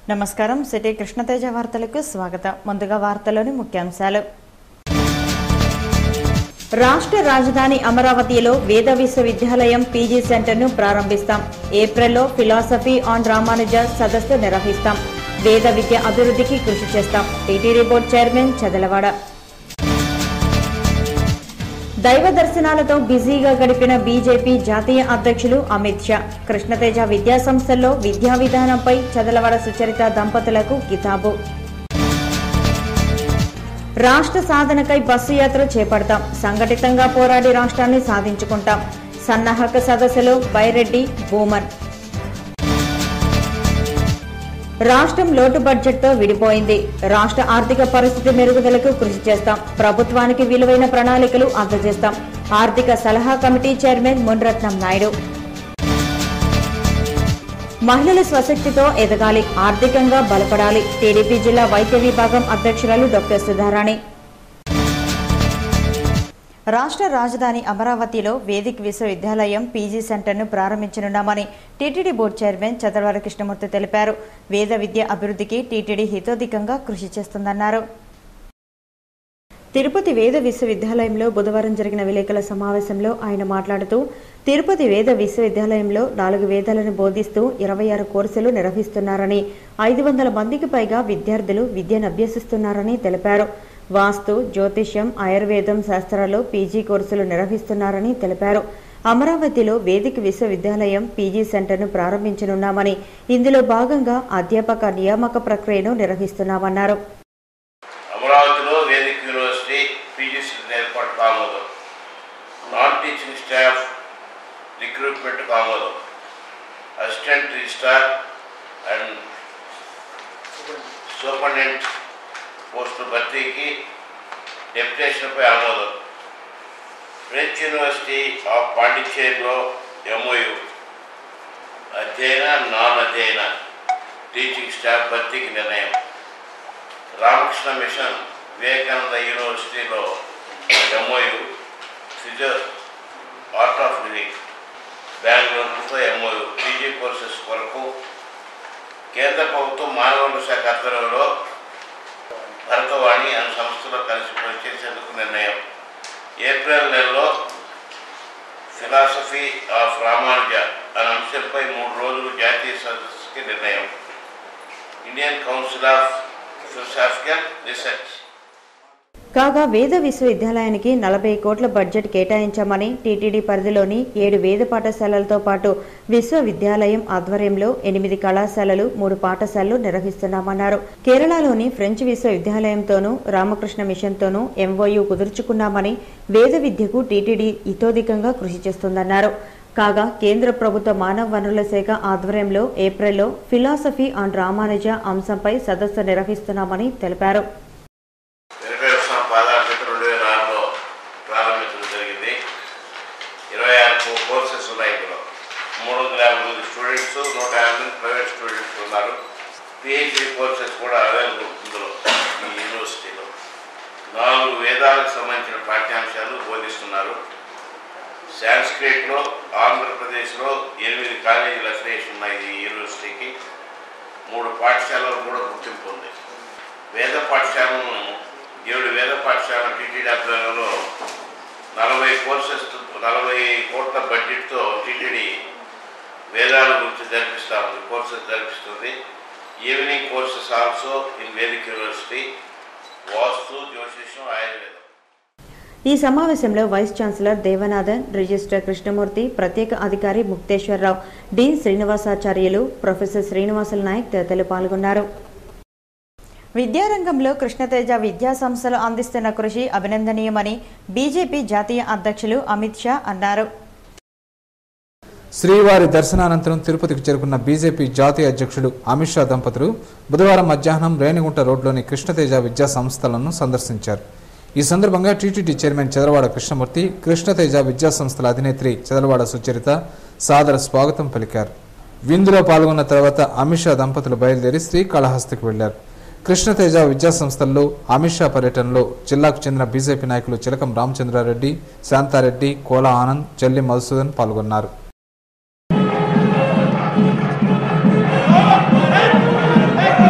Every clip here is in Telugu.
నమస్కారం సిటీ కృష్ణతేజ వార్తలకు స్వాగతం ముందుగా వార్తలోని ముఖ్యాంశాలు రాష్ట్ర రాజధాని అమరావతిలో వేద విశ్వవిద్యాలయం పీజీ సెంటర్ను ప్రారంభిస్తాం ఏప్రిల్లో ఫిలాసఫీ ఆన్ రామానుజ సదస్సు నిర్వహిస్తాం వేద విద్య అభివృద్ధికి కృషి చేస్తాం టీటీడీ బోర్డు చైర్మన్ చదలవాడ దైవ దర్శనాలతో బిజీగా గడిపిన బీజేపీ జాతీయ అధ్యక్షులు అమిత్ షా కృష్ణతేజ విద్యా సంస్థల్లో విద్యా విధానంపై చదలవాడ సుచరిత దంపతులకు కితాబు రాష్ట్ర సాధనకై బస్సు యాత్ర చేపడతాం సంఘటితంగా పోరాడి రాష్ట్రాన్ని సాధించుకుంటాం సన్నాహక సదస్సులో బైరెడ్డి భూమన్ రాష్ట్రం లోటు బడ్జెట్తో విడిపోయింది రాష్ట్ర ఆర్థిక పరిస్థితి మెరుగుదలకు కృషి చేస్తాం ప్రభుత్వానికి విలువైన ప్రణాళికలు అందజేస్తాం ఆర్థిక సలహా కమిటీ చైర్మన్ మున్రత్నం నాయుడు మహిళల స్వశక్తితో ఎదగాలి ఆర్థికంగా బలపడాలి టీడీపీ జిల్లా వైద్య విభాగం అధ్యక్షురాలు డాక్టర్ సుధారాణి రాష్ట్ర రాజధాని అమరావతిలో వేదిక్ విశ్వవిద్యాలయం పీజీ సెంటర్ను ప్రారంభించనున్నామని TTD board chairman Chadalavada Krishnamurthy తెలిపారు వేద విద్య అభివృద్ధికి టీటీడీ హితోధికంగా కృషి చేస్తుందన్నారు తిరుపతి వేద విశ్వవిద్యాలయంలో బుధవారం జరిగిన విలేకరుల సమావేశంలో ఆయన మాట్లాడుతూ తిరుపతి వేద విశ్వవిద్యాలయంలో నాలుగు వేదాలను బోధిస్తూ ఇరవై ఆరు కోర్సులు నిర్వహిస్తున్నారని ఐదు వందల మందికి పైగా విద్యార్థులు విద్యను అభ్యసిస్తున్నారని తెలిపారు వాస్తు జ్యోతిష్యం ఆయుర్వేదం శాస్త్రాల్లో పీజీ కోర్సులు నిర్వహిస్తున్నారని తెలిపారు అమరావతిలో వేదిక విశ్వవిద్యాలయం పీజీ సెంటర్ను ప్రారంభించనున్నామని ఇందులో భాగంగా అధ్యాపక నియామక ప్రక్రియను నిర్వహిస్తున్నామన్నారు అమరావతిలో వేదిక యూనివర్సిటీ పీజీ సీట్ ఏర్పాటు కామోదు నాన్ టీచింగ్ స్టాఫ్ రిక్రూట్మెంట్ కామోదు assistant registrar and superintendent post భర్తీకి డెప్యుటేషన్పై ఆమోదం ఫ్రెంచ్ యూనివర్సిటీ ఆఫ్ పాండిచ్చేరిలో ఎంఓయు అధ్యయన నాన్ అధ్యయన టీచింగ్ స్టాఫ్ భర్తీకి నిర్ణయం రామకృష్ణ మిషన్ వివేకానంద యూనివర్సిటీలో MOU physio art of living బెంగళూరుతో ఎంఓయు పీజీ కోర్సెస్ కొరకు కేంద్ర ప్రభుత్వం మానవ వనరుల శాఖ ఆధ్వర్యంలో భరతవాణి అనే సంస్థలో కలిసి పనిచేసేందుకు నిర్ణయం ఏప్రిల్ నెలలో ఫిలాసఫీ ఆఫ్ రామానుజ అనే అంశంపై మూడు రోజులు జాతీయ సదస్సుకి నిర్ణయం Indian council of philosophical research కాగా వేద విశ్వవిద్యాలయానికి నలభై కోట్ల బడ్జెట్ కేటాయించామని టీటీడీ పరిధిలోని ఏడు వేద పాఠశాలలతో పాటు విశ్వవిద్యాలయం ఆధ్వర్యంలో ఎనిమిది కళాశాలలు మూడు పాఠశాలలు నిర్వహిస్తున్నామన్నారు కేరళలోని ఫ్రెంచ్ విశ్వవిద్యాలయంతోనూ రామకృష్ణ మిషన్తోనూ ఎంఓయూ కుదుర్చుకున్నామని వేద విద్యకు టీటీడీ ఇతోధికంగా కృషి చేస్తుందన్నారు కాగా కేంద్ర ప్రభుత్వ మానవ వనరుల శాఖ ఆధ్వర్యంలో ఏప్రిల్లో ఫిలాసఫీ ఆన్ రామానుజ అంశంపై సదస్సు నిర్వహిస్తున్నామని తెలిపారు వెంకటేశ్వర పాదార్శక రెండు వేల ఆరులో ప్రారంభించడం జరిగింది ఇరవై ఆరు కోర్సెస్ ఉన్నాయి ఇందులో మూడు వందల యాభై మంది స్టూడెంట్స్ నూట యాభై మంది ప్రైవేట్ స్టూడెంట్స్ ఉన్నారు పిహెచ్డి కోర్సెస్ కూడా అవైలబుల్ ఇందులో ఈ యూనివర్సిటీలో నాలుగు వేదాలకు సంబంధించిన పాఠ్యాంశాలు బోధిస్తున్నారు సాంస్క్రిట్లో ఆంధ్రప్రదేశ్లో ఎనిమిది కాలేజీలు అఫిలియేషన్ ఉన్నాయి ఈ యూనివర్సిటీకి మూడు పాఠశాలలు కూడా గుర్తింపు ఉంది వేద పాఠశాలను ఏడు వేద పాఠశాల టీటీడీ ఆధ్వర్యంలో నలభై కోర్సెస్ నలభై కోట్ల బడ్జెట్తో టీటీడీ వేదాల గురించి జరిపిస్తూ ఉంది కోర్సెస్ జరిపిస్తుంది evening courses also in Vedic university vastu జ్యోతిషం ఆయుర్వేదం ఈ సమావేశంలో vice chancellor Devanathan registrar Krishnamurthy ప్రత్యేక అధికారి ముక్తేశ్వరరావు డీన్ శ్రీనివాసాచార్యులు ప్రొఫెసర్ శ్రీనివాసుల నాయక్ తదితరులు పాల్గొన్నారు విద్యారంగంలో కృష్ణతేజ విద్యా సంస్థలు అందిస్తున్న కృషి అభినందనీయమని బీజేపీ జాతీయ అధ్యక్షులు అమిత్ షా అన్నారు శ్రీవారి దర్శనానంతరం తిరుపతికి చేరుకున్న బీజేపీ జాతీయ అధ్యక్షుడు అమిత్ షా దంపతులు బుధవారం మధ్యాహ్నం రేణిగుంట రోడ్లోని కృష్ణతేజ విద్యా సంస్థలను సందర్శించారు ఈ సందర్భంగా టీటీడీ చైర్మన్ చదలవాడ కృష్ణమూర్తి కృష్ణతేజ విద్యా సంస్థల అధినేత్రి చదలవాడ సుచరిత సాదర స్వాగతం పలికారు విందులో పాల్గొన్న తర్వాత అమిత్ షా దంపతులు బయలుదేరి శ్రీకాళహస్తికి వెళ్లారు కృష్ణతేజ విద్యా సంస్థల్లో అమిత్ షా పర్యటనలో జిల్లాకు చెందిన బీజేపీ నాయకులు చిలకం రామచంద్రారెడ్డి శాంతారెడ్డి కోలా ఆనంద్ చెల్లి మధుసూదన్ పాల్గొన్నారు Hey!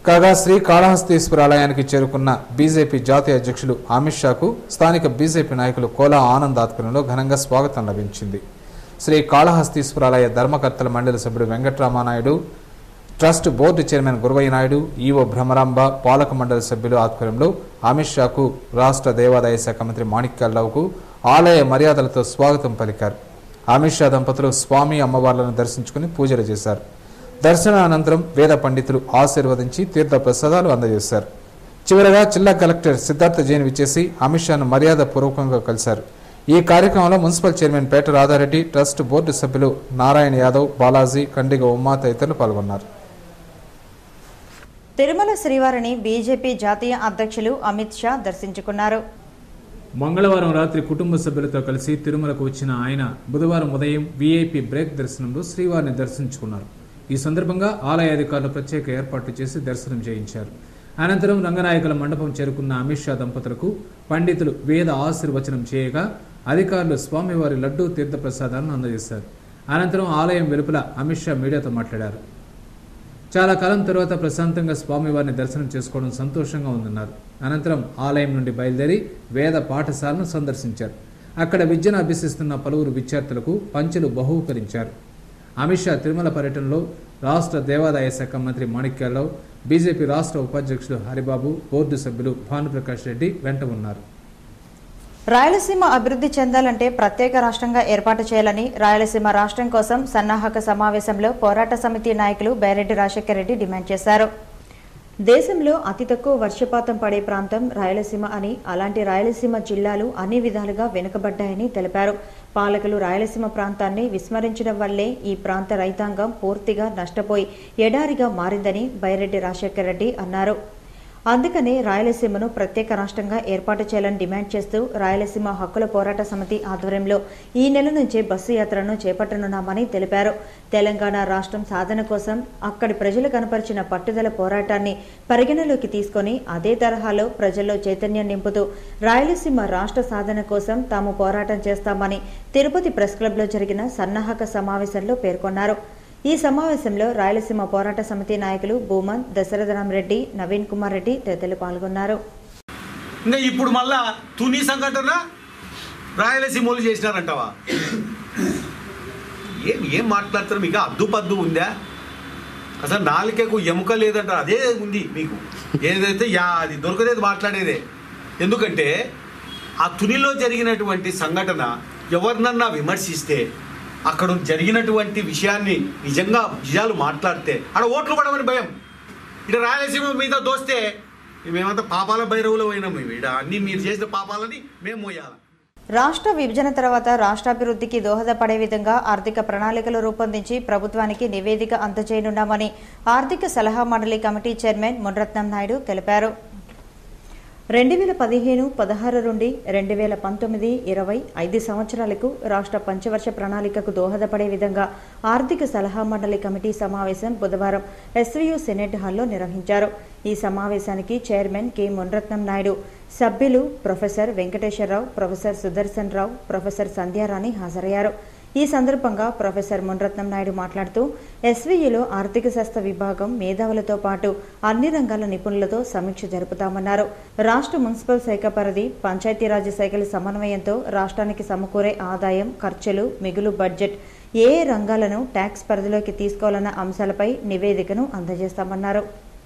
కాగా శ్రీ కాళహస్తీశ్వర ఆలయానికి చేరుకున్న బీజేపీ జాతీయ అధ్యక్షులు అమిత్ షాకు స్థానిక బీజేపీ నాయకులు కోలా ఆనంద్ ఆధ్వర్యంలో ఘనంగా స్వాగతం లభించింది శ్రీ కాళహస్తీశ్వర ఆలయ ధర్మకర్తల మండలి సభ్యుడు Venkatramanaidu trust board chairman Guravaiah Naidu EO Bhramaramba పాలక మండలి సభ్యులు ఆధ్వర్యంలో అమిత్ షాకు రాష్ట్ర దేవాదాయ శాఖ మంత్రి మాణిక్యాలరావుకు ఆలయ మర్యాదలతో స్వాగతం పలికారు అమిత్ షా దంపతులు స్వామి అమ్మవార్లను దర్శించుకుని పూజలు చేశారు దర్శన అనంతరం వేద పండితులు ఆశీర్వదించి తీర్థ ప్రసాదాలు అందజేశారు చివరగా జిల్లా కలెక్టర్ సిద్ధార్థ జైన్ విచ్చేసి అమిత్ షాను మర్యాద పూర్వకంగా కలిశారు ఈ కార్యక్రమంలో municipal chairman Peta Radhareddy trust board సభ్యులు నారాయణ యాదవ్ బాలాజీ కండిగ ఉమ్మా తదితరులు పాల్గొన్నారు తిరుమల శ్రీవారిని బీజేపీ జాతీయ అధ్యక్షులు అమిత్ షా దర్శించుకున్నారు మంగళవారం రాత్రి కుటుంబ సభ్యులతో కలిసి తిరుమలకు వచ్చిన ఆయన బుధవారం ఉదయం వీఐపీ బ్రేక్ దర్శనంలో శ్రీవారిని దర్శించుకున్నారు ఈ సందర్భంగా ఆలయ అధికారులు ప్రత్యేక ఏర్పాట్లు చేసి దర్శనం చేయించారు అనంతరం రంగనాయకుల మండపం చేరుకున్న అమిత్ షా దంపతులకు పండితులు వేద ఆశీర్వచనం చేయగా అధికారులు స్వామివారి లడ్డూ తీర్థ ప్రసాదాలను అందజేశారు అనంతరం ఆలయం వెలుపల అమిత్ షా మీడియాతో మాట్లాడారు చాలా కాలం తర్వాత ప్రశాంతంగా స్వామివారిని దర్శనం చేసుకోవడం సంతోషంగా ఉందన్నారు అనంతరం ఆలయం నుండి బయలుదేరి వేద పాఠశాలను సందర్శించారు అక్కడ విద్యను అభ్యసిస్తున్న పలువురు విద్యార్థులకు పంచులు బహూకరించారు అమిత్ షా తిరుమల పర్యటనలో రాష్ట్ర దేవాదాయ శాఖ మంత్రి మాణిక్యాలరావు బీజేపీ రాష్ట్ర ఉపాధ్యక్షుడు హరిబాబు బోర్డు సభ్యులు భానుప్రకాష్ రెడ్డి వెంట ఉన్నారు రాయలసీమ అభివృద్ధి చెందాలంటే ప్రత్యేక రాష్ట్రంగా ఏర్పాటు చేయాలని రాయలసీమ రాష్ట్రం కోసం సన్నాహక సమావేశంలో పోరాట సమితి నాయకులు బైరెడ్డి రాజశేఖర రెడ్డి డిమాండ్ చేశారు దేశంలో అతి తక్కువ వర్షపాతం పడే ప్రాంతం రాయలసీమ అని అలాంటి రాయలసీమ జిల్లాలు అన్ని విధాలుగా వెనుకబడ్డాయని తెలిపారు పాలకులు రాయలసీమ ప్రాంతాన్ని విస్మరించడం వల్లే ఈ ప్రాంత రైతాంగం పూర్తిగా నష్టపోయి ఎడారిగా మారిందని బైరెడ్డి రాజశేఖర రెడ్డి అన్నారు అందుకనే రాయలసీమను ప్రత్యేక రాష్ట్రంగా ఏర్పాటు చేయాలని డిమాండ్ చేస్తూ రాయలసీమ హక్కుల పోరాట సమితి ఆధ్వర్యంలో ఈ నెల నుంచే బస్సు యాత్రను చేపట్టనున్నామని తెలిపారు తెలంగాణ రాష్ట్రం సాధన కోసం అక్కడి ప్రజలు కనపరిచిన పట్టుదల పోరాటాన్ని పరిగణలోకి తీసుకొని అదే తరహాలో ప్రజల్లో చైతన్యం నింపుతూ రాయలసీమ రాష్ట్ర సాధన కోసం తాము పోరాటం చేస్తామని తిరుపతి ప్రెస్ క్లబ్లో జరిగిన సన్నాహక సమావేశంలో పేర్కొన్నారు ఈ సమావేశంలో రాయలసీమ పోరాట సమితి నాయకులు భూమన్ దశరథరామరెడ్డి నవీన్ కుమార్ రెడ్డి తదితరులు పాల్గొన్నారు ఇంకా ఇప్పుడు మళ్ళా తుని సంఘటన రాయలసీమలు చేసినారంటావా ఏం ఏం మాట్లాడతారు మీకు అద్దు పద్దు ఉందా అసలు నాలుకకు ఎముక లేదంటారు అదే ఉంది మీకు ఏదైతే యా అది దొరకలేదు మాట్లాడేదే ఎందుకంటే ఆ తునిలో జరిగినటువంటి సంఘటన ఎవరినన్నా విమర్శిస్తే అక్కడ జరిగినటువంటి విషయాన్ని నిజంగా నిజాలు మాట్లాడితే ఆడ ఓట్లు పడమని భయం ఇక్కడ రాయలసీమ మీద దోస్తే మేమంతా పాపాల భైరవులు అయినాం మేము ఇక్కడ అన్ని మీరు చేసిన పాపాలని మేము మోయాలి రాష్ట్ర విభజన తర్వాత రాష్ట్రాభివృద్ధికి దోహదపడే విధంగా ఆర్థిక ప్రణాళికలు రూపొందించి ప్రభుత్వానికి నివేదిక అందజేయనున్నామని ఆర్థిక సలహా మండలి కమిటీ చైర్మన్ మునరత్నం నాయుడు తెలిపారు రెండు వేల పదిహేను పదహారు నుండి రెండు వేల పంతొమ్మిది ఇరవై ఐదు సంవత్సరాలకు రాష్ట్ర పంచవర్ష ప్రణాళికకు దోహదపడే విధంగా ఆర్థిక సలహా మండలి కమిటీ సమావేశం బుధవారం ఎస్వీయు సెనెట్ హాల్లో నిర్వహించారు ఈ సమావేశానికి చైర్మన్ కె మునరత్నం నాయుడు సభ్యులు professor Venkateswararao professor Sudarshan Rao professor Sandhyarani హాజరయ్యారు ఈ సందర్భంగా ప్రొఫెసర్ మునరత్నం నాయుడు మాట్లాడుతూ ఎస్వీయులో ఆర్థిక శాస్త్ర విభాగం మేధావులతో పాటు అన్ని రంగాల నిపుణులతో సమీక్ష జరుపుతామన్నారు రాష్ట్ర మున్సిపల్ శాఖ పరిధి పంచాయతీరాజ్ శాఖల సమన్వయంతో రాష్ట్రానికి సమకూరే ఆదాయం ఖర్చులు మిగులు బడ్జెట్ ఏ ఏ రంగాలను ట్యాక్స్ పరిధిలోకి తీసుకోవాలన్న అంశాలపై నివేదికను అందజేస్తామన్నారు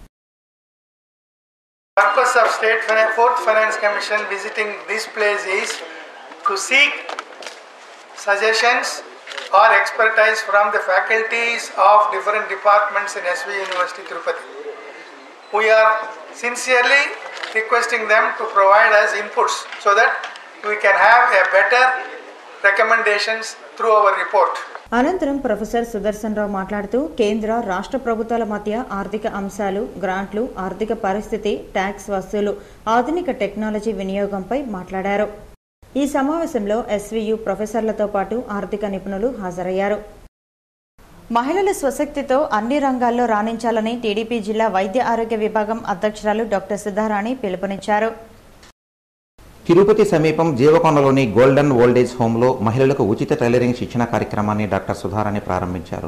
purpose of State Finan- Fourth Finance Commission visiting this place is to seek suggestions or expertise from the faculties of different departments in SV University Tirupati. We are sincerely requesting them to provide us inputs so that we can have a better recommendations through our report. అనంతరం ప్రొఫెసర్ సుదర్శన్ రావు మాట్లాడుతూ కేంద్ర రాష్ట్ర ప్రభుత్వాల మధ్య ఆర్థిక అంశాలు గ్రాంట్లు ఆర్థిక పరిస్థితి ట్యాక్స్ వసూలు ఆధునిక టెక్నాలజీ వినియోగంపై మాట్లాడారు ఈ సమావేశంలో ఎస్వీయు ప్రొఫెసర్లతో పాటు ఆర్థిక నిపుణులు హాజరయ్యారు మహిళల స్వశక్తితో అన్ని రంగాల్లో రాణించాలని టీడీపీ జిల్లా వైద్య ఆరోగ్య విభాగం అధ్యక్షురాలు డాక్టర్ సుధారాణి పిలుపునిచ్చారు తిరుపతి సమీపం జీవకొండలోని గోల్డెన్ ఓల్డేజ్ హోంలో మహిళలకు ఉచిత టైలరింగ్ శిక్షణ కార్యక్రమాన్ని డాక్టర్ సుధారాణి ప్రారంభించారు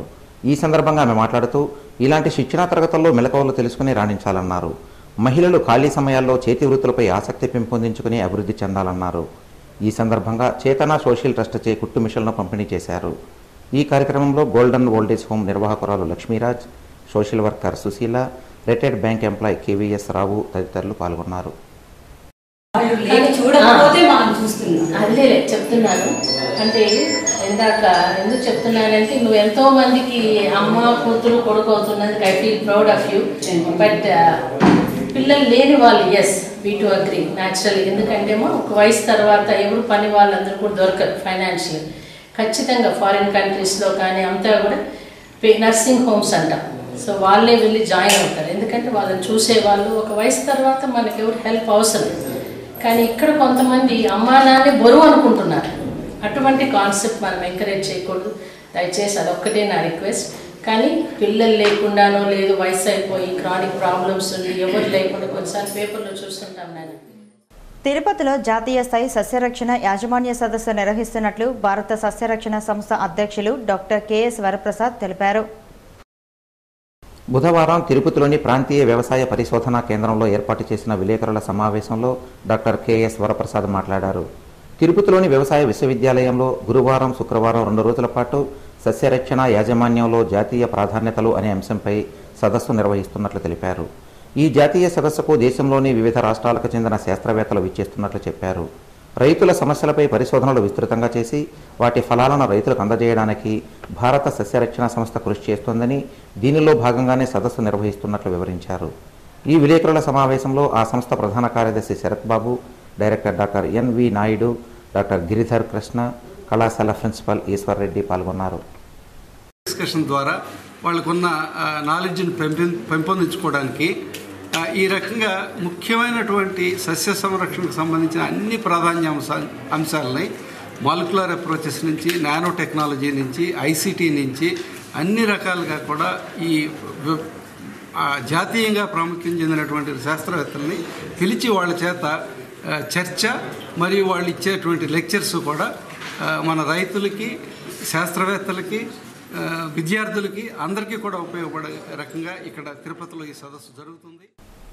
ఈ సందర్భంగా ఆమె మాట్లాడుతూ ఇలాంటి శిక్షణా తరగతుల్లో మెలకువలు తెలుసుకుని రాణించాలన్నారు మహిళలు ఖాళీ సమయాల్లో చేతి వృత్తులపై ఆసక్తి పెంపొందించుకుని అభివృద్ధి చెందాలన్నారు ఈ సందర్భంగా చేతన సోషల్ ట్రస్ట్ చే కుట్టు మిషన్లను పంపిణీ చేశారు ఈ కార్యక్రమంలో గోల్డెన్ ఓల్డేజ్ హోమ్ నిర్వాహకురాలు Lakshmiraj social worker Sushila retired bank employee KVS Rao తదితరులు పాల్గొన్నారు లేని చూడకపోతే మనం చూస్తున్నాం అదే చెప్తున్నాను అంటే ఇందాక ఎందుకు చెప్తున్నానంటే నువ్వు ఎంతో మందికి అమ్మ కూతురు కొడుకు అవుతున్నందుకు I feel proud of you but పిల్లలు లేని వాళ్ళు as we to agree natural ఎందుకంటేమో ఒక వయసు తర్వాత ఎవరు పని వాళ్ళందరూ కూడా దొరకరు ఫైనాన్షియల్ ఖచ్చితంగా ఫారిన్ కంట్రీస్లో కానీ అంతా కూడా నర్సింగ్ హోమ్స్ అంటాం సో వాళ్ళే వెళ్ళి జాయిన్ అవుతారు ఎందుకంటే వాళ్ళని చూసే వాళ్ళు ఒక వయసు తర్వాత మనకి ఎవరు హెల్ప్ అవసరం కానీ ఇక్కడ కొంతమంది అమ్మా నాన్నే బరువు అనుకుంటున్నారు అటువంటి కాన్సెప్ట్ మనం ఎంకరేజ్ చేయకూడదు దయచేసి అదొక్కటే నా రిక్వెస్ట్ కానీ పిల్లలు లేకుండానో లేదు వయసు అయిపోయి క్రానిక్ ప్రాబ్లమ్స్ ఉండి ఎవరు లేకుండా కొన్నిసార్లు పేపర్లో చూస్తుంటాం నేను తిరుపతిలో జాతీయ స్థాయి సస్యరక్షణ యాజమాన్య సదస్సు నిర్వహిస్తున్నట్లు భారత సస్యరక్షణ సంస్థ అధ్యక్షులు డాక్టర్ కెఎస్ వరప్రసాద్ తెలిపారు బుధవారం తిరుపతిలోని ప్రాంతీయ వ్యవసాయ పరిశోధనా కేంద్రంలో ఏర్పాటు చేసిన విలేకరుల సమావేశంలో డాక్టర్ కెఎస్ వరప్రసాద్ మాట్లాడారు తిరుపతిలోని వ్యవసాయ విశ్వవిద్యాలయంలో గురువారం శుక్రవారం రెండు రోజుల పాటు సస్యరక్షణ యాజమాన్యంలో జాతీయ ప్రాధాన్యతలు అనే అంశంపై సదస్సు నిర్వహిస్తున్నట్లు తెలిపారు ఈ జాతీయ సదస్సుకు దేశంలోని వివిధ రాష్ట్రాలకు చెందిన శాస్త్రవేత్తలు విచ్చేస్తున్నట్లు చెప్పారు రైతుల సమస్యలపై పరిశోధనలు విస్తృతంగా చేసి వాటి ఫలాలను రైతులకు అందజేయడానికి భారత సస్యరక్షణ సంస్థ కృషి చేస్తోందని దీనిలో భాగంగానే సదస్సు నిర్వహిస్తున్నట్లు వివరించారు ఈ విలేకరుల సమావేశంలో ఆ సంస్థ ప్రధాన కార్యదర్శి Sarath Babu director doctor NV Naidu doctor Giridhar Krishna కళాశాల ప్రిన్సిపల్ ఈశ్వర్ రెడ్డి పాల్గొన్నారు డిస్కషన్ ద్వారా వాళ్ళకున్న ఆ, నాలెడ్జ్ని పెంపొ పెంపొందించుకోవడానికి ఆ, ఈ రకంగా ముఖ్యమైనటువంటి సస్య సంరక్షణకు సంబంధించిన అన్ని ప్రాధాన్య అంశా అంశాలని మాలిక్యులర్ అప్రోచెస్ నుంచి నానో టెక్నాలజీ నుంచి ఐసీటీ నుంచి అన్ని రకాలుగా కూడా ఈ వ- ఆ, జాతీయంగా ప్రాముఖ్యం చెందినటువంటి శాస్త్రవేత్తల్ని పిలిచి వాళ్ళ చేత ఆ, చర్చ మరియు వాళ్ళు ఇచ్చేటువంటి లెక్చర్స్ కూడా ఆ, మన రైతులకి శాస్త్రవేత్తలకి ఆ, విద్యార్థులకి అందరికీ కూడా ఉపయోగపడే రకంగా ఇక్కడ తిరుపతిలో ఈ సదస్సు జరుగుతుంది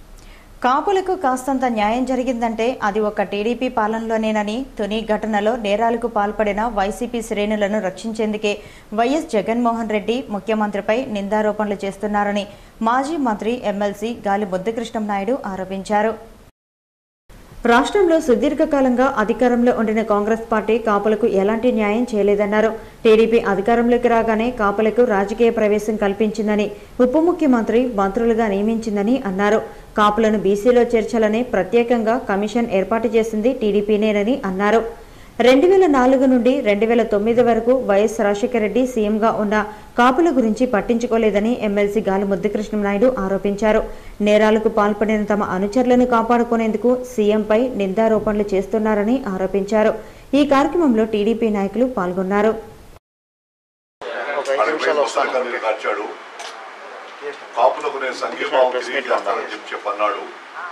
కాపులకు కాస్తంత న్యాయం జరిగిందంటే అది ఒక టీడీపీ పాలనలోనేనని తుని ఘటనలో నేరాలకు పాల్పడిన వైసీపీ శ్రేణులను రక్షించేందుకే వైఎస్ జగన్మోహన్ రెడ్డి ముఖ్యమంత్రిపై నిందారోపణలు చేస్తున్నారని మాజీ మంత్రి ఎమ్మెల్సీ గాలి ముద్దుకృష్ణం నాయుడు ఆరోపించారు రాష్ట్రంలో సుదీర్ఘకాలంగా అధికారంలో ఉండిన కాంగ్రెస్ పార్టీ కాపులకు ఎలాంటి న్యాయం చేయలేదన్నారు టీడీపీ అధికారంలోకి రాగానే కాపులకు రాజకీయ ప్రవేశం కల్పించిందని ఉప ముఖ్యమంత్రి మంత్రులుగా నియమించిందని అన్నారు కాపులను బీసీలో చేర్చాలని ప్రత్యేకంగా కమిషన్ ఏర్పాటు చేసింది టీడీపీనేనని అన్నారు రెండు వేల నాలుగు నుండి రెండు వేల తొమ్మిది వరకు వైఎస్ రాజశేఖర రెడ్డి సీఎంగా ఉన్న కాపుల గురించి పట్టించుకోలేదని ఎమ్మెల్సీ గాలి ముద్దుకృష్ణనాయుడు ఆరోపించారు నేరాలకు పాల్పడిన తమ అనుచరులను కాపాడుకునేందుకు సీఎంపై నిందారోపణలు చేస్తున్నారని ఆరోపించారు ఈ కార్యక్రమంలో టీడీపీ నాయకులు పాల్గొన్నారు అరవై పుస్తకాలు నేను నడిచాడు కాపులకు నేను సంఘీభావం తెలియజేస్తానని చెప్పి చెప్పన్నాడు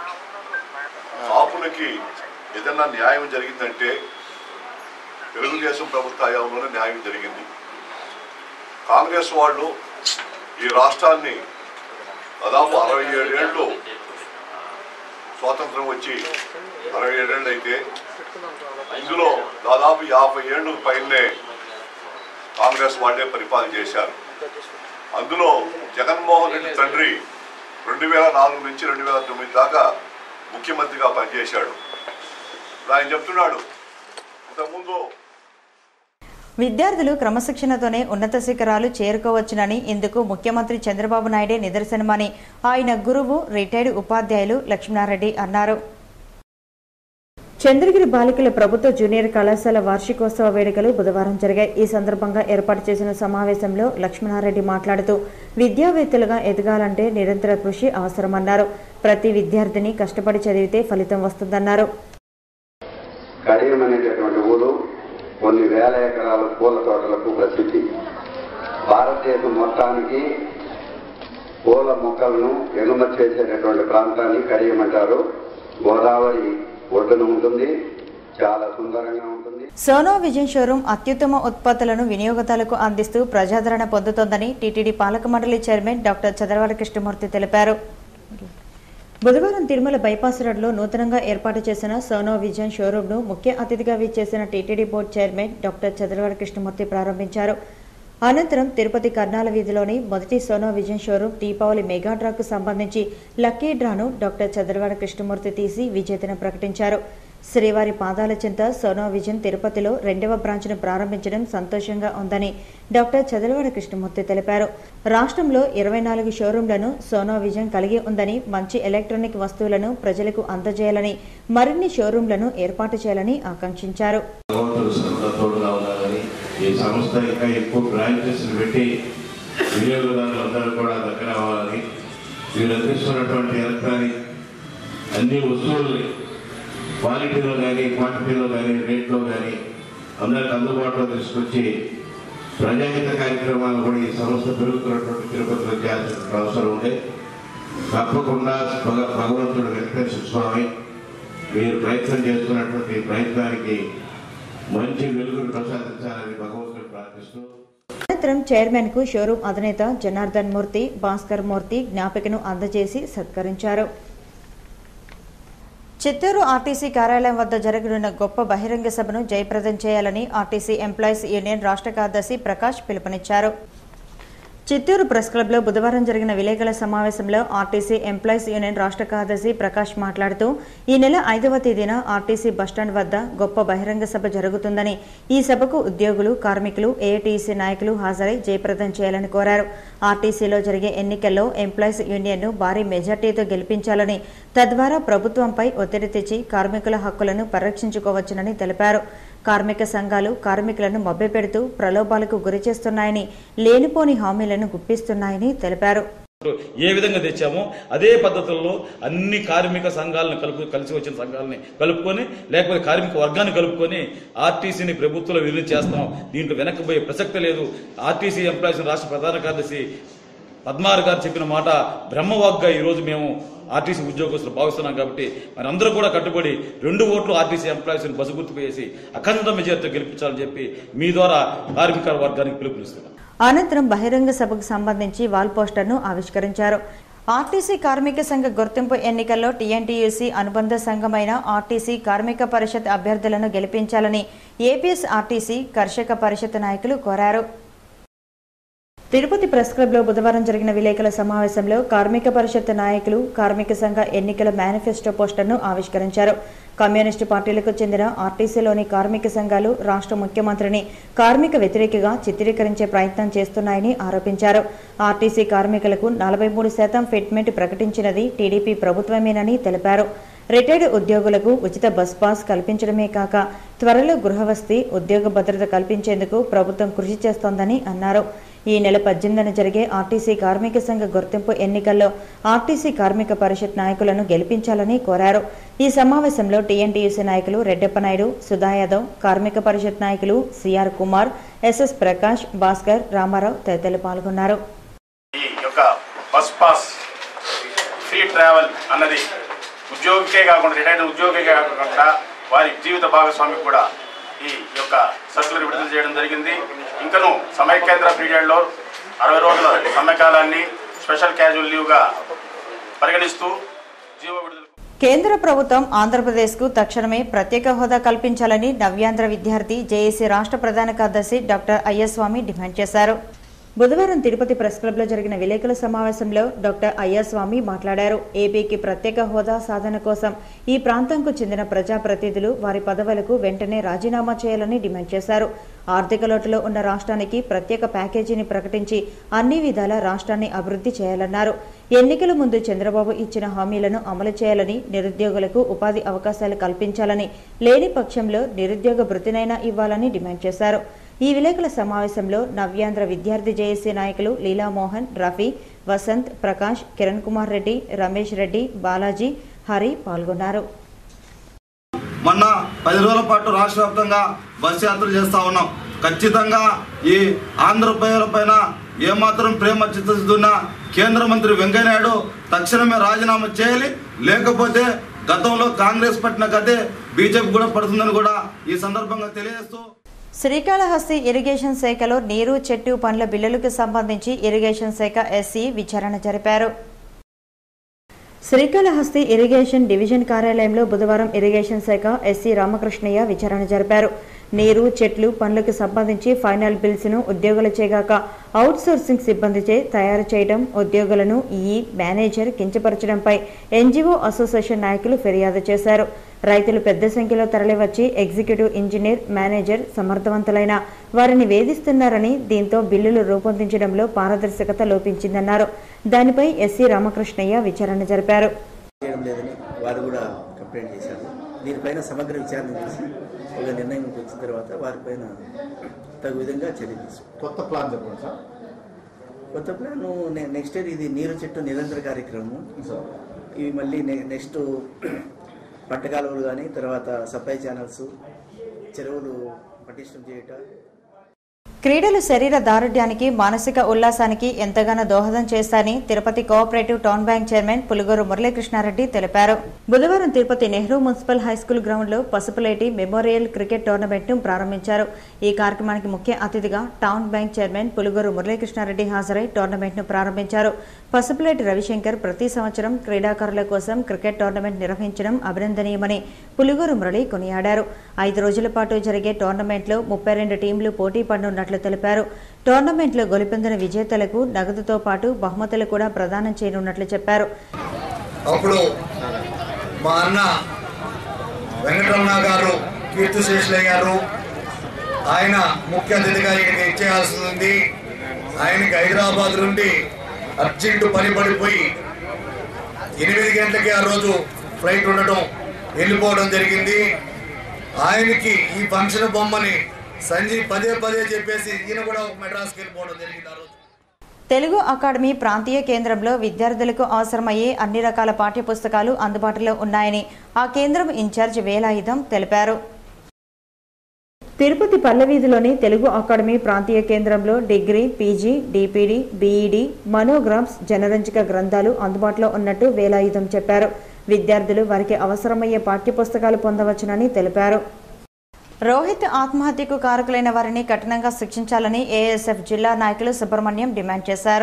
కాపులకి ఏదన్నా న్యాయం జరిగిందంటే తెలుగుదేశం ప్రభుత్వ హయాంలోనే న్యాయం జరిగింది కాంగ్రెస్ వాళ్ళు ఈ రాష్ట్రాన్ని దాదాపు అరవై ఏడేళ్ళు స్వాతంత్రం వచ్చి అరవై ఏడేళ్ళు అయితే ఇందులో దాదాపు యాభై ఏళ్ళు పైనే కాంగ్రెస్ వాళ్ళే పరిపాలన చేశారు అందులో జగన్మోహన్ రెడ్డి తండ్రి రెండు వేల నాలుగు నుంచి రెండు వేల తొమ్మిది దాకా ముఖ్యమంత్రిగా పనిచేశాడు ఇప్పుడు ఆయన చెప్తున్నాడు ఇంతకుముందు విద్యార్థులు క్రమశిక్షణతోనే ఉన్నత శిఖరాలు చేరుకోవచ్చునని ఇందుకు ముఖ్యమంత్రి చంద్రబాబు నాయుడే నిదర్శనమని ఆయన గురువు రిటైర్డ్ ఉపాధ్యాయులు లక్ష్మణారెడ్డి అన్నారు చంద్రగిరి బాలికల ప్రభుత్వ జూనియర్ కళాశాల వార్షికోత్సవ వేడుకలు బుధవారం జరిగాయి ఈ సందర్భంగా ఏర్పాటు చేసిన సమావేశంలో లక్ష్మణారెడ్డి మాట్లాడుతూ విద్యావేత్తలుగా ఎదగాలంటే నిరంతర కృషి అవసరమన్నారు ప్రతి విద్యార్థిని కష్టపడి చదివితే ఫలితం వస్తుందన్నారు కడియం అనేటటువంటి ఊరు కొన్ని వేల ఎకరాల పూల తోటలకు ప్రసిద్ధి భారతదేశం మొత్తానికి పూల మొక్కలను ఎగుమతి చేసేటటువంటి ప్రాంతాన్ని కడియం అంటారు గోదావరి ఒడ్డున ఉంటుంది చాలా సుందరంగా ఉంటుంది సోనో విజన్ షోరూం అత్యుత్తమ ఉత్పత్తులను వినియోగదారులకు అందిస్తూ ప్రజాదరణ పొందుతోందని టీటీడీ పాలక మండలి చైర్మన్ డాక్టర్ చదరవాడ కృష్ణమూర్తి తెలిపారు బుధవారం తిరుమల బైపాస్ రోడ్లో నూతనంగా ఏర్పాటు చేసిన సోనో విజన్ షోరూంను ముఖ్య అతిథిగా విచ్చేసిన TTD board chairman doctor Chadaravada Krishnamurthy ప్రారంభించారు అనంతరం తిరుపతి కర్నాల వీధిలోని మొదటి Sono Vision showroom Deepavali mega డ్రాకు సంబంధించి లక్కీ డ్రాను డాక్టర్ చదరవాడ కృష్ణమూర్తి తీసి విజేతను ప్రకటించారు శ్రీవారి పాదాల చింత సోనో విజన్ తిరుపతిలో రెండవ బ్రాంచ్ను ప్రారంభించడం సంతోషంగా ఉందని డాక్టర్ చదలవాడ కృష్ణమూర్తి తెలిపారు రాష్ట్రంలో ఇరవై నాలుగు షోరూంలను సోనో విజన్ కలిగి ఉందని మంచి ఎలక్ట్రానిక్ వస్తువులను ప్రజలకు అందజేయాలని మరిన్ని షోరూంలను ఏర్పాటు చేయాలని ఆకాంక్షించారు భగవంతుడు సర్వదా తోడుగా ఉండాలని ఈ సంస్థ ఇంకా ఎక్కువ బ్రాంచెస్ పెట్టి వినియోగదారులందరూ కూడా దగ్గర అవ్వాలని వీరు అందిస్తున్నటువంటి ఎలక్ట్రానిక్ అన్ని వస్తువుల్ని క్వాలిటీలో కానీ క్వాంటిటీలో కానీ రేట్లో కానీ అందరికి అందుబాటులో తీసుకొచ్చి ప్రజాహిత కార్యక్రమాలు కూడా ఈ సంస్థ పెరుగుతున్నటువంటి తిరుపతిలో చేయాల్సిన అవసరం ఉంది తప్పకుండా భగ- భగవంతుడు వెంకటేశ్వర స్వామి మీరు ప్రయత్నం చేస్తున్నటువంటి ఈ ప్రయత్నానికి మంచి వెలుగును ప్రసాదించాలని భగవంతుడు ప్రార్థిస్తూ అనంతరం చైర్మన్ కు షోరూం అధినేత జనార్దన్ మూర్తి భాస్కర్ మూర్తి జ్ఞాపికను అందజేసి సత్కరించారు చిత్తూరు ఆర్టీసీ కార్యాలయం వద్ద జరగనున్న గొప్ప బహిరంగ సభను జయప్రదం చేయాలని ఆర్టీసీ ఎంప్లాయీస్ యూనియన్ రాష్ట్ర కార్యదర్శి ప్రకాష్ పిలుపునిచ్చారు చిత్తూరు ప్రెస్ క్లబ్లో బుధవారం జరిగిన విలేకరుల సమావేశంలో ఆర్టీసీ ఎంప్లాయీస్ యూనియన్ రాష్ట్ర కార్యదర్శి ప్రకాష్ మాట్లాడుతూ ఈ నెల ఐదవ తేదీన ఆర్టీసీ బస్టాండ్ వద్ద గొప్ప బహిరంగ సభ జరుగుతుందని ఈ సభకు ఉద్యోగులు కార్మికులు ఏఐటీసీ నాయకులు హాజరై జయప్రదం చేయాలని కోరారు ఆర్టీసీలో జరిగే ఎన్నికల్లో ఎంప్లాయీస్ యూనియన్ను భారీ మెజార్టీతో గెలిపించాలని తద్వారా ప్రభుత్వంపై ఒత్తిడి తెచ్చి కార్మికుల హక్కులను పరిరక్షించుకోవచ్చునని తెలిపారు కార్మిక సంఘాలు కార్మికులను మభ్యపెడుతూ ప్రలోభాలకు గురిచేస్తున్నాయని లేనిపోని హామీలను గుప్పిస్తున్నాయని తెలిపారు ఏ విధంగా తెచ్చామో అదే పద్ధతుల్లో అన్ని కార్మిక సంఘాలను కలుపు కలిసి వచ్చిన సంఘాలని కలుపుకొని లేకపోతే కార్మిక వర్గాన్ని కలుపుకొని ఆర్టీసీని ప్రభుత్వంలో విలీనం చేస్తాం దీంట్లో వెనక్కిపోయే ప్రసక్తి లేదు ఆర్టీసీ ఎంప్లాయీస్ రాష్ట్ర ప్రధాన కార్యదర్శి పద్మార్ గారు చెప్పిన మాట బ్రహ్మవాగ్గా ఈరోజు మేము ఆర్టీసీ ఉద్యోగస్తులు భావిస్తున్నాం కాబట్టి మరి అందరూ కూడా కట్టుబడి రెండు ఓట్లు ఆర్టీసీ ఎంప్లాయీస్ని బస్సు గుర్తుకు వేసి అఖండ మెజార్టీతో గెలిపించాలని చెప్పి మీ ద్వారా కార్మిక వర్గానికి పిలుపునిస్తున్నాం అనంతరం బహిరంగ సభకు సంబంధించి వాల్ పోస్టర్ను ఆవిష్కరించారు ఆర్టీసీ కార్మిక సంఘ గుర్తింపు ఎన్నికల్లో టీఎన్టీయూసీ అనుబంధ సంఘమైన ఆర్టీసీ కార్మిక పరిషత్ అభ్యర్థులను గెలిపించాలని ఏపీఎస్ ఆర్టీసీ కర్షక పరిషత్ నాయకులు కోరారు తిరుపతి ప్రెస్ క్లబ్లో బుధవారం జరిగిన విలేకరుల సమావేశంలో కార్మిక పరిషత్ నాయకులు కార్మిక సంఘ ఎన్నికల మేనిఫెస్టో పోస్టర్ను ఆవిష్కరించారు కమ్యూనిస్టు పార్టీలకు చెందిన ఆర్టీసీలోని కార్మిక సంఘాలు రాష్ట్ర ముఖ్యమంత్రిని కార్మిక వ్యతిరేకిగా చిత్రీకరించే ప్రయత్నం చేస్తున్నాయని ఆరోపించారు ఆర్టీసీ కార్మికులకు నలభై మూడు శాతం ఫిట్మెంట్ ప్రకటించినది టీడీపీ ప్రభుత్వమేనని తెలిపారు రిటైర్డ్ ఉద్యోగులకు ఉచిత బస్ పాస్ కల్పించడమే కాక త్వరలో గృహవసతి ఉద్యోగ భద్రత కల్పించేందుకు ప్రభుత్వం కృషి చేస్తోందని అన్నారు ఈ నెల పద్దెనిమిదిన జరిగే ఆర్టీసీ కార్మిక సంఘ గుర్తింపు ఎన్నికల్లో ఆర్టీసీ కార్మిక పరిషత్ నాయకులను గెలిపించాలని కోరారు ఈ సమావేశంలో టీఎన్టీయూసీ నాయకులు రెడ్డప్పనాయుడు సుధా యాదవ్ కార్మిక పరిషత్ నాయకులు సిఆర్ కుమార్ ఎస్ఎస్ ప్రకాష్ భాస్కర్ రామారావు తదితరులు పాల్గొన్నారు ఈ యొక్క బస్ పాస్ ఫ్రీ ట్రావెల్ అన్నది ఉద్యోగికే కాకుండా రిటైర్డ్ ఉద్యోగికే కాకుండా వారి జీవిత భాగస్వామి కూడా ఈ యొక్క సర్కులర్ విడుదల చేయడం జరిగింది ఇంకను సమైకేంద్ర పీరియడ్లో అరవై రోజుల సమ్మెకాలాన్ని స్పెషల్ క్యాజువల్ లీవ్గా పరిగణిస్తూ జీవో విడుదల కేంద్ర ప్రభుత్వం ఆంధ్రప్రదేశ్కు తక్షణమే ప్రత్యేక హోదా కల్పించాలని నవ్యాంధ్ర విద్యార్థి జేఏసీ రాష్ట్ర ప్రధాన కార్యదర్శి డాక్టర్ అయ్యస్వామి డిమాండ్ చేశారు బుధవారం తిరుపతి ప్రెస్ క్లబ్లో జరిగిన విలేకరుల సమావేశంలో డాక్టర్ అయ్యస్వామి మాట్లాడారు ఏపీకి ప్రత్యేక హోదా సాధన కోసం ఈ ప్రాంతంకు చెందిన ప్రజాప్రతినిధులు వారి పదవులకు వెంటనే రాజీనామా చేయాలని డిమాండ్ చేశారు ఆర్థిక లోటులో ఉన్న రాష్ట్రానికి ప్రత్యేక ప్యాకేజీని ప్రకటించి అన్ని విధాల రాష్ట్రాన్ని అభివృద్ధి చేయాలన్నారు ఎన్నికల ముందు చంద్రబాబు ఇచ్చిన హామీలను అమలు చేయాలని నిరుద్యోగులకు ఉపాధి అవకాశాలు కల్పించాలని లేని పక్షంలో నిరుద్యోగ భృతినైనా ఇవ్వాలని డిమాండ్ చేశారు ఈ విలేకరుల సమావేశంలో నవ్యాంధ్ర విద్యార్థి జేఏసీ నాయకులు లీలామోహన్ రఫీ వసంత్ ప్రకాష్ కిరణ్ కుమార్ రెడ్డి రమేష్ రెడ్డి బాలాజీ హరి పాల్గొన్నారు మొన్న పది రోజుల పాటు రాష్ట్ర వ్యాప్తంగా బస్ యాత్రలు చేస్తూ ఉన్నాం ఖచ్చితంగా ఈ ఆంధ్ర ప్రజల పైన ఏమాత్రం ప్రేమ చిత్తశుద్ధి ఉన్న కేంద్ర మంత్రి వెంకయ్యనాయుడు తక్షణమే రాజీనామా చేయాలి లేకపోతే గతంలో కాంగ్రెస్ పట్టిన కథే బీజేపీ కూడా పడుతుందని కూడా ఈ సందర్భంగా తెలియజేస్తూ శ్రీకాళహస్తి ఇరిగేషన్ శాఖలో నీరు చెట్టు పండ్ల బిల్లులకు సంబంధించి ఇరిగేషన్ శాఖ ఎస్సీ విచారణ జరిపారు శ్రీకాళహస్తి ఇరిగేషన్ డివిజన్ కార్యాలయంలో బుధవారం ఇరిగేషన్ శాఖ ఎస్సీ రామకృష్ణయ్య విచారణ జరిపారు నీరు చెట్లు పనులకు సంబంధించి ఫైనల్ బిల్స్ ను ఉద్యోగుల చేగాక అవుట్ సోర్సింగ్ సిబ్బందిచే తయారు చేయడం ఉద్యోగులను ఈ మేనేజర్ కించపరచడంపై ఎన్జీఓ అసోసియేషన్ నాయకులు ఫిర్యాదు చేశారు రైతులు పెద్ద సంఖ్యలో తరలివచ్చి ఎగ్జిక్యూటివ్ ఇంజనీర్ మేనేజర్ సమర్థవంతులైన వారిని వేధిస్తున్నారని దీంతో బిల్లులు రూపొందించడంలో పారదర్శకత లోపించిందన్నారు దానిపై ఎస్సీ రామకృష్ణయ్య విచారణ జరిపారు చేయడం లేదని వారు కూడా కంప్లైంట్ చేశారు దీనిపైన సమగ్ర విచారణ చేసి ఒక నిర్ణయం వచ్చిన తర్వాత వారిపైన తగు విధంగా చర్య తీసుకుంటాం కొత్త ప్లాన్ చెప్పండి సార్ కొత్త ప్లాన్ నెక్స్ట్ ఇయర్ ఇది నీరు చెట్టు నిరంతర కార్యక్రమం ఇవి మళ్ళీ నె- నెక్స్ట్ పంట కాలువలు కానీ తర్వాత సప్లై ఛానల్స్ చెరువులు పటిష్టం చేయటం క్రీడలు శరీర దారుఢ్యానికి మానసిక ఉల్లాసానికి ఎంతగానో దోహదం చేస్తాయని Tirupati cooperative town bank chairman Puluguru Muralikrishnareddy తెలిపారు బుధవారం Tirupati Nehru municipal high school ground లో పసుపులేటి మెమోరియల్ క్రికెట్ టోర్నమెంట్ ను ప్రారంభించారు ఈ కార్యక్రమానికి ముఖ్య అతిథిగా town bank chairman Puluguru Muralikrishnareddy హాజరై టోర్నమెంట్ ను ప్రారంభించారు పసుపులేటి రవిశంకర్ ప్రతి సంవత్సరం క్రీడాకారుల కోసం క్రికెట్ టోర్నమెంట్ నిర్వహించడం అభినందనీయమని పులుగూరు మురళి కొనియాడారు ఐదు రోజుల పాటు జరిగే టోర్నమెంట్లో ముప్పై రెండు టీంలు పోటీ పడనున్నట్లు తెలిపారు టోర్నమెంట్లో గొలుపొందిన విజేతలకు నగదుతో పాటు బహుమతులు కూడా ప్రదానం చేయనున్నట్లు చెప్పారు అప్పుడు మా అన్న వెంకటరమణ గారు కీర్తిశేషులయ్య గారు ఆయన ముఖ్య అతిథిగా ఇక్కడికి ఇచ్చేయాల్సి ఉంది ఆయనకి హైదరాబాద్ నుండి అర్జెంటు పని పడిపోయి ఎనిమిది గంటలకి ఆ రోజు ఫ్లైట్ ఉండటం వెళ్ళిపోవడం జరిగింది ఆయనకి ఈ ఫంక్షన్ బొమ్మని సంజయ్ పదే పదే చెప్పేసి ఈయన కూడా ఒక మెడ్రాస్కి వెళ్ళిపోవడం జరిగింది ఆ రోజు తెలుగు అకాడమీ ప్రాంతీయ కేంద్రంలో విద్యార్థులకు అవసరమయ్యే అన్ని రకాల పాఠ్యపుస్తకాలు అందుబాటులో ఉన్నాయని ఆ కేంద్రం ఇన్ఛార్జ్ వేలాయుధం తెలిపారు తిరుపతి పల్లవీధిలోని తెలుగు అకాడమీ ప్రాంతీయ కేంద్రంలో degree PG DPD BEd monograms జనరంజక గ్రంథాలు అందుబాటులో ఉన్నట్టు వేలాయుధం చెప్పారు విద్యార్థులు వారికి అవసరమయ్యే పాఠ్యపుస్తకాలు పొందవచ్చునని తెలిపారు రోహిత్ ఆత్మహత్యకు కారకులైన వారిని కఠినంగా శిక్షించాలని ఏఎస్ఎఫ్ జిల్లా నాయకులు సుబ్రహ్మణ్యం డిమాండ్ చేశారు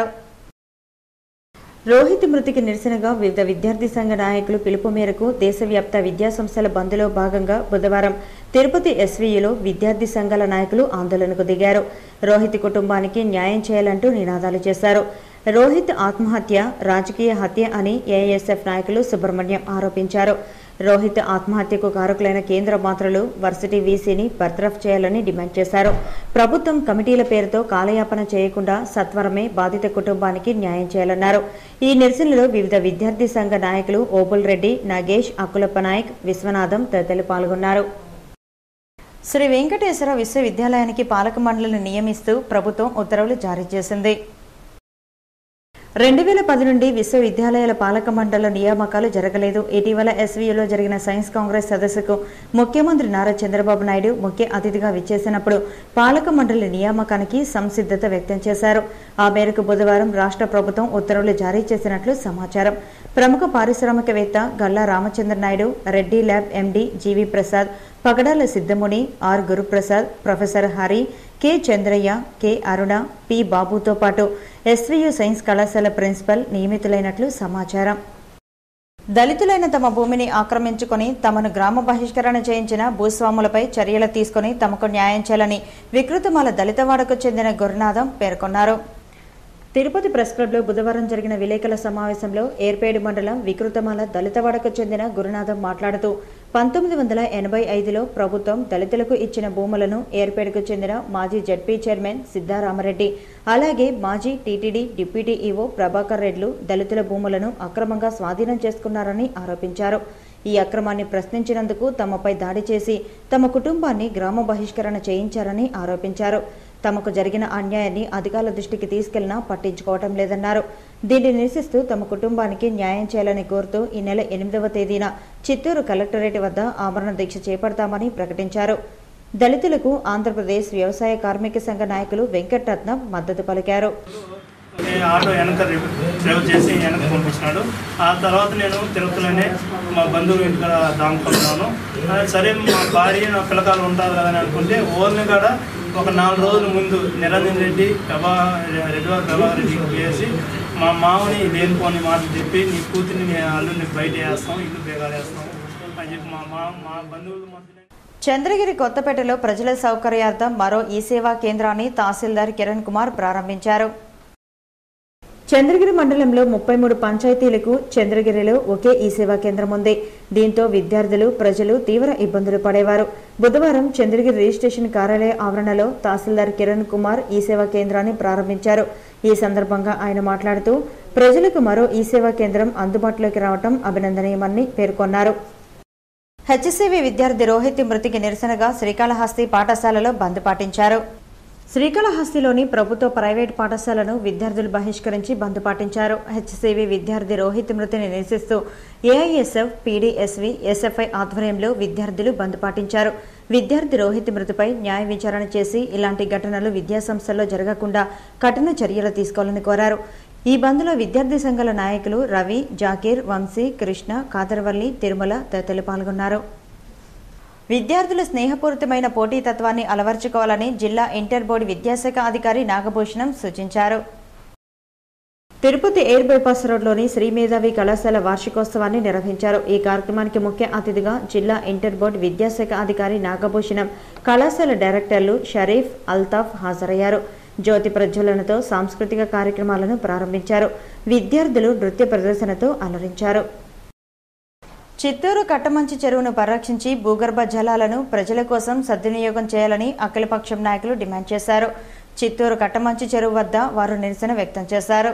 రోహిత్ మృతికి నిరసనగా వివిధ విద్యార్థి సంఘ నాయకులు పిలుపు మేరకు దేశవ్యాప్త విద్యా సంస్థల బంద్లో భాగంగా బుధవారం తిరుపతి ఎస్వీయులో విద్యార్థి సంఘాల నాయకులు ఆందోళనకు దిగారు రోహిత్ కుటుంబానికి న్యాయం చేయాలంటూ నినాదాలు చేశారు రోహిత్ ఆత్మహత్య రాజకీయ హత్య అని ఏఎస్ఎఫ్ నాయకులు సుబ్రహ్మణ్యం ఆరోపించారు రోహిత్ ఆత్మహత్యకు కారకులైన కేంద్ర మంత్రులు వర్సిటీ వీసీని బర్తరఫ్ చేయాలని డిమాండ్ చేశారు ప్రభుత్వం కమిటీల పేరుతో కాలయాపన చేయకుండా సత్వరమే బాధిత కుటుంబానికి న్యాయం చేయాలన్నారు ఈ నిరసనలో వివిధ విద్యార్థి సంఘ నాయకులు ఓబుల్ రెడ్డి నాగేష్ అకులప్ప నాయక్ విశ్వనాథం తదితరులు పాల్గొన్నారు శ్రీ వెంకటేశ్వర విశ్వవిద్యాలయానికి పాలక మండలిని నియమిస్తూ ప్రభుత్వం ఉత్తర్వులు జారీ చేసింది రెండు వేల పది నుండి విశ్వవిద్యాలయాల పాలక మండలి నియామకాలు జరగలేదు ఇటీవల ఎస్వీయూలో జరిగిన సైన్స్ కాంగ్రెస్ సదస్సుకు ముఖ్యమంత్రి నారా చంద్రబాబు నాయుడు ముఖ్య అతిథిగా విచ్చేసినప్పుడు పాలక మండలి నియామకానికి సంసిద్ధత వ్యక్తం చేశారు ఆ మేరకు బుధవారం రాష్ట్ర ప్రభుత్వం ఉత్తర్వులు జారీ చేసినట్లు సమాచారం ప్రముఖ పారిశ్రామికవేత్త Galla Ramachandra Naidu Reddy lab MD GV Prasad Pagadala Siddhamuni R Guruprasad professor Hari K Chandraiah K Aruna P బాబుతో పాటు ఎస్వీయు సైన్స్ కళాశాల ప్రిన్సిపల్ నియమితులైనట్లు సమాచారం దళితులైన తమ భూమిని ఆక్రమించుకొని తమను గ్రామ బహిష్కరణ చేయించిన భూస్వాములపై చర్యలు తీసుకుని తమకు న్యాయం చేయాలని వికృతమాల దళితవాడకు చెందిన గురునాథం పేర్కొన్నారు తిరుపతి ప్రెస్ క్లబ్లో బుధవారం జరిగిన విలేకరుల సమావేశంలో ఏర్పేడు మండలం వికృతమాల దళితవాడకు చెందిన గురునాథం మాట్లాడుతూ పంతొమ్మిది వందల ఎనభై ఐదులో ప్రభుత్వం దళితులకు ఇచ్చిన భూములను ఏర్పేడుకు చెందిన మాజీ జడ్పీ చైర్మన్ సిద్ధారామరెడ్డి అలాగే మాజీ టీటీడీ డిప్యూటీ ఈవో ప్రభాకర్ రెడ్లు దళితుల భూములను అక్రమంగా స్వాధీనం చేసుకున్నారని ఆరోపించారు ఈ అక్రమాన్ని ప్రశ్నించినందుకు తమపై దాడి చేసి తమ కుటుంబాన్ని గ్రామ బహిష్కరణ చేయించారని ఆరోపించారు తమకు జరిగిన అన్యాయాన్ని అధికారుల దృష్టికి తీసుకెళ్లినా పట్టించుకోవటం లేదన్నారు దీన్ని నిరసిస్తూ తమ కుటుంబానికి న్యాయం చేయాలని కోరుతూ ఈ నెల ఎనిమిదవ తేదీన చిత్తూరు కలెక్టరేట్ వద్ద ఆమరణ దీక్ష చేపడతామని ప్రకటించారు దళితులకు ఆంధ్రప్రదేశ్ వ్యవసాయ కార్మిక సంఘ నాయకులు వెంకటరత్నం మద్దతు పలికారు ఈ ఆటో వెనక డ్రైవ్ చేసి వెనక పంపించినాడు ఆ తర్వాత నేను తిరుపతిలోనే మా బంధువుల ఇంటికాడ దాముకున్నాను ఆ, సరే మా భార్య నా పిల్లకాయలు ఉంటారు కదా అని అనుకుంటే ఓన్లీ కాడ ఒక నాలుగు రోజుల ముందు నిరంజన్ రెడ్డి ప్రభా రెడ్డివారి ప్రభాకర్ రెడ్డికి పోయేసి మా మామని లేనిపోని మాటలు చెప్పి నీ కూతుర్ని నీ అల్లుని బయట వేస్తాం ఇల్లు బేగాలు వేస్తాం అని చెప్పి మా మా మా బంధువులు మధ్య చంద్రగిరి కొత్తపేటలో ప్రజల సౌకర్యార్థం మరో ఈ సేవా కేంద్రాన్ని తహసీల్దార్ కిరణ్ కుమార్ ప్రారంభించారు చంద్రగిరి మండలంలో ముప్పై మూడు పంచాయతీలకు చంద్రగిరిలో ఒకే ఈ సేవా కేంద్రం ఉంది దీంతో విద్యార్థులు ప్రజలు తీవ్ర ఇబ్బందులు పడేవారు బుధవారం చంద్రగిరి రిజిస్ట్రేషన్ కార్యాలయ ఆవరణలో తహసీల్దార్ కిరణ్ కుమార్ ఈ సేవా కేంద్రాన్ని ప్రారంభించారు ఈ సందర్భంగా ఆయన మాట్లాడుతూ ప్రజలకు మరో ఈ సేవా కేంద్రం అందుబాటులోకి రావడం అభినందనీయమని పేర్కొన్నారు హెచ్సివి విద్యార్థి రోహిత్ మృతికి నిరసనగా శ్రీకాళహస్తి పాఠశాలలో బంద్ పాటించారు శ్రీకాళహస్తిలోని ప్రభుత్వ ప్రైవేట్ పాఠశాలను విద్యార్థులు బహిష్కరించి బంద్ పాటించారు హెచ్సివి విద్యార్థి రోహిత్ మృతిని నిరసిస్తూ ఏఐఎస్ఎఫ్ పీడీఎస్వి ఎస్ఎఫ్ఐ ఆధ్వర్యంలో విద్యార్థులు బంద్ పాటించారు విద్యార్థి రోహిత్ మృతిపై న్యాయ విచారణ చేసి ఇలాంటి ఘటనలు విద్యాసంస్థల్లో జరగకుండా కఠిన చర్యలు తీసుకోవాలని కోరారు ఈ బంద్లో విద్యార్థి సంఘాల నాయకులు రవి జాకీర్ వంశీ కృష్ణ కాదర్వల్లి తిరుమల తదితరులు పాల్గొన్నారు విద్యార్థులు స్నేహపూరితమైన పోటీతత్వాన్ని అలవర్చుకోవాలని జిల్లా ఇంటర్ బోర్డు విద్యాశాఖ అధికారి నాగభూషణం సూచించారు తిరుపతి ఎయిర్ బైపాస్ రోడ్లోని శ్రీ మేధావి కళాశాల వార్షికోత్సవాన్ని నిర్వహించారు ఈ కార్యక్రమానికి ముఖ్య అతిథిగా జిల్లా ఇంటర్ బోర్డు విద్యాశాఖ అధికారి నాగభూషణం కళాశాల డైరెక్టర్లు షరీఫ్ అల్తాఫ్ హాజరయ్యారు జ్యోతి ప్రజ్వలనతో సాంస్కృతిక కార్యక్రమాలను ప్రారంభించారు విద్యార్థులు నృత్య ప్రదర్శనతో అలరించారు చిత్తూరు కట్టమంచి చెరువును పరిరక్షించి భూగర్భ జలాలను ప్రజల కోసం సద్వినియోగం చేయాలని అఖిలపక్షం నాయకులు డిమాండ్ చేశారు చిత్తూరు కట్టమంచి చెరువు వద్ద వారు నిరసన వ్యక్తం చేశారు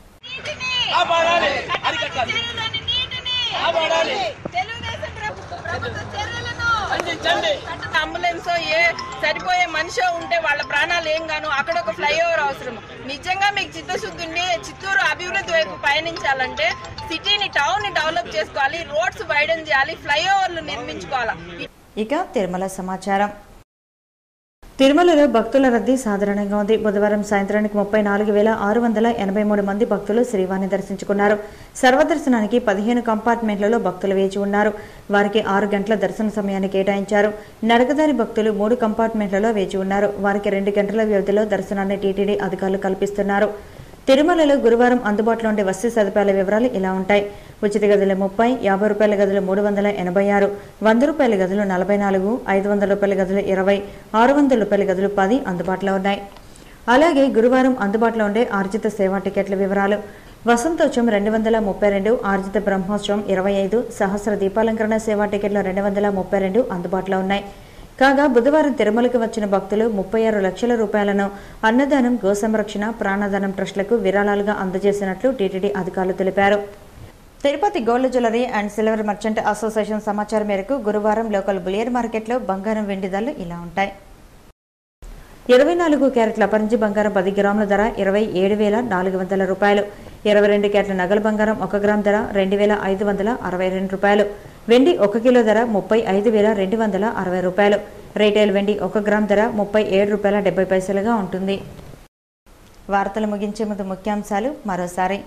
అంబులెన్స్ ఏ సరిపోయే మనిషి ఉంటే వాళ్ళ ప్రాణాలు ఏం గాను అక్కడ ఒక ఫ్లైఓవర్ అవసరం నిజంగా మీకు చిత్తశుద్ధి ఉండి చిత్తూరు అభివృద్ధి వైపు పయనించాలంటే సిటీని టౌన్ ని డెవలప్ చేసుకోవాలి రోడ్స్ వైడన్ చేయాలి ఫ్లైఓవర్లు నిర్మించుకోవాలి ఇక తిరుమల సమాచారం తిరుమలలో భక్తుల రద్దీ సాధారణంగా ఉంది బుధవారం సాయంత్రానికి ముప్పై నాలుగు వేల ఆరు వందల ఎనభై మూడు మంది భక్తులు శ్రీవారిని దర్శించుకున్నారు సర్వదర్శనానికి పదిహేను కంపార్ట్మెంట్లలో భక్తులు వేచి ఉన్నారు వారికి ఆరు గంటల దర్శన సమయాన్ని కేటాయించారు నడకదారి భక్తులు మూడు కంపార్ట్మెంట్లలో వేచి ఉన్నారు వారికి రెండు గంటల వ్యవధిలో దర్శనాన్ని టీటీడీ అధికారులు కల్పిస్తున్నారు తిరుమలలో గురువారం అందుబాటులో ఉండే వసతి సదుపాయాల వివరాలు ఇలా ఉంటాయి ఉచిత గదులు ముప్పై యాభై రూపాయల గదులు మూడు వందల ఎనభై ఆరు వంద రూపాయల గదులు నలభై నాలుగు ఐదు వందల రూపాయల గదులు ఇరవై ఆరు వందల రూపాయల గదులు పది అందుబాటులో ఉన్నాయి అలాగే గురువారం అందుబాటులో ఉండే ఆర్జిత సేవా టికెట్ల వివరాలు వసంతోత్సవం రెండు వందల ముప్పై రెండు ఆర్జిత బ్రహ్మోత్సవం ఇరవై ఐదు సహస్ర దీపాలంకరణ సేవా టికెట్లు రెండు వందల ముప్పై రెండు అందుబాటులో ఉన్నాయి కాగా బుధవారం తిరుమలకు వచ్చిన భక్తులు ముప్పై ఆరు లక్షల రూపాయలను అన్నదానం గో సంరక్షణ ప్రాణదానం ట్రస్టులకు విరాళాలుగా అందజేసినట్లు టీటీడీ అధికారులు తెలిపారు Tirupati gold jewellery and silver merchant association సమాచారం మేరకు గురువారం లోకల్ బులియర్ మార్కెట్లో బంగారం వెండి ధరలు ఇలా ఉంటాయి ఇరవై నాలుగు క్యారెట్ల అపరంజి బంగారం పది గ్రాముల ధర ఇరవై ఏడు వేల నాలుగు వందల రూపాయలు ఇరవై రెండు క్యారెట్ల నగల బంగారం ఒక గ్రామ్ ధర రెండు వేల ఐదు వందల అరవై రెండు రూపాయలు వెండి ఒక కిలో ధర ముప్పై ఐదు వేల రెండు వందల అరవై రూపాయలు రీటైల్ వెండి ఒక గ్రామ్ ధర ముప్పై ఏడు రూపాయల డెబ్బై పైసలుగా ఉంటుంది వార్తలు ముగించే ముందు ముఖ్యాంశాలు మరోసారి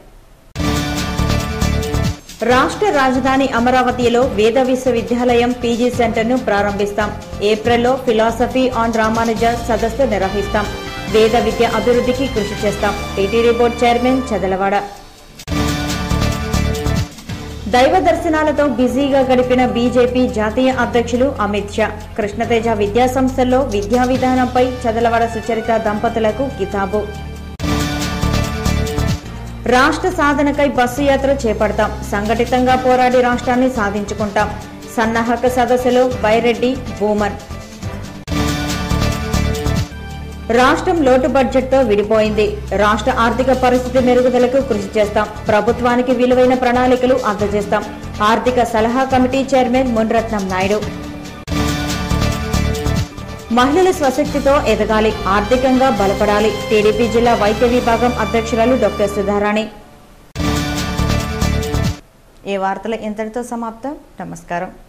రాష్ట్ర రాజధాని అమరావతిలో వేద విశ్వవిద్యాలయం పీజీ సెంటర్ను ప్రారంభిస్తాం ఏప్రిల్లో ఫిలాసఫీ ఆన్ రామానుజ సదస్సు నిర్వహిస్తాం వేద విద్య అభివృద్ధికి కృషి చేస్తాం టీటీడీ బోర్డు చైర్మన్ చదలవాడ దైవ దర్శనాలతో బిజీగా గడిపిన బీజేపీ జాతీయ అధ్యక్షులు అమిత్ షా కృష్ణతేజ విద్యా సంస్థల్లో విద్యా విధానంపై చదలవాడ సుచరిత దంపతులకు కితాబు రాష్ట్ర సాధనకై బస్సు యాత్ర చేపడతాం సంఘటితంగా పోరాడి రాష్ట్రాన్ని సాధించుకుంటాం సన్నాహక సదస్సులో బైరెడ్డి భూమన్ రాష్ట్రం లోటు బడ్జెట్తో విడిపోయింది రాష్ట్ర ఆర్థిక పరిస్థితి మెరుగుదలకు కృషి చేస్తాం ప్రభుత్వానికి విలువైన ప్రణాళికలు అందజేస్తాం ఆర్థిక సలహా కమిటీ చైర్మన్ మున్రత్నం నాయుడు మహిళలు స్వశక్తితో ఎదగాలి ఆర్థికంగా బలపడాలి టీడీపీ జిల్లా వైద్య విభాగం అధ్యక్షురాలు డాక్టర్ సుధారాణి ఈ వార్తలు ఇంతటితో సమాప్తం నమస్కారం